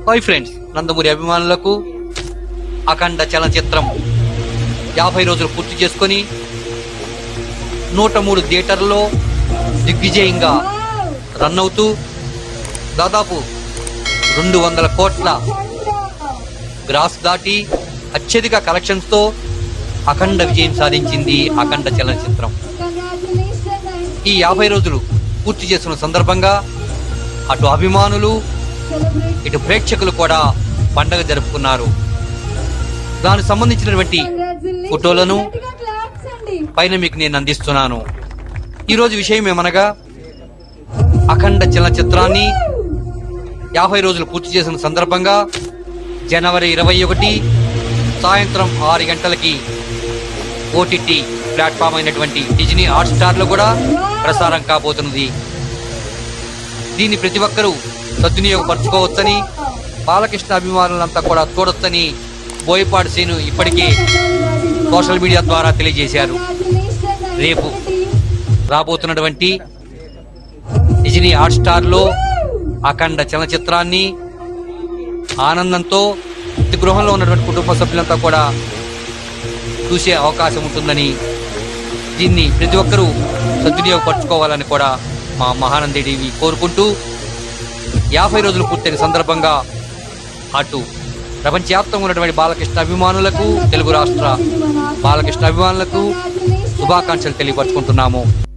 hi friends Nandamuri అభిమానులకు అఖండ చలనచిత్రం యాభై రోజులు పూర్తి చేసుకొని నూట మూడు థియేటర్లో దిగ్విజయంగా రన్ అవుతూ దాదాపు రెండు వందల కోట్ల గ్రాస్ దాటి అత్యధిక కలెక్షన్స్తో అఖండ విజయం సాధించింది అఖండ చలనచిత్రం ఈ యాభై రోజులు పూర్తి చేస్తున్న సందర్భంగా అటు అభిమానులు ఇటు ప్రేక్షకులు కూడా పండగ జరుపుకున్నారు దానికి సంబంధించినటువంటి ఫోటోలను పైన మీకు నేను అందిస్తున్నాను ఈరోజు విషయం ఏమనగా అఖండ చలనచిత్రాన్ని యాభై రోజులు పూర్తి చేసిన సందర్భంగా జనవరి ఇరవై ఒకటి సాయంత్రం ఆరు గంటలకి ఓటీటీ ప్లాట్ఫామ్ అయినటువంటి డిజ్నీ హాట్ స్టార్ లో కూడా ప్రసారం కాబోతున్నది దీన్ని ప్రతి ఒక్కరూ సద్వినియోగపరచుకోవచ్చని బాలకృష్ణ అభిమానులంతా కూడా చూడొచ్చని బోయపాడు సీను ఇప్పటికే సోషల్ మీడియా ద్వారా తెలియజేశారు రేపు రాబోతున్నటువంటి డిజ్నీ హాట్ స్టార్ లో అఖండ చలనచిత్రాన్ని ఆనందంతో ప్రతి గృహంలో ఉన్నటువంటి కుటుంబ సభ్యులంతా కూడా చూసే అవకాశం ఉంటుందని దీన్ని ప్రతి ఒక్కరూ సద్వినియోగపరచుకోవాలని కూడా మా మహానంది టీవీ కోరుకుంటూ యాభై రోజులు పూర్తయిన సందర్భంగా అటు ప్రపంచవ్యాప్తంగా ఉన్నటువంటి బాలకృష్ణ అభిమానులకు తెలుగు రాష్ట్ర బాలకృష్ణ అభిమానులకు శుభాకాంక్షలు తెలియపరచుకుంటున్నాము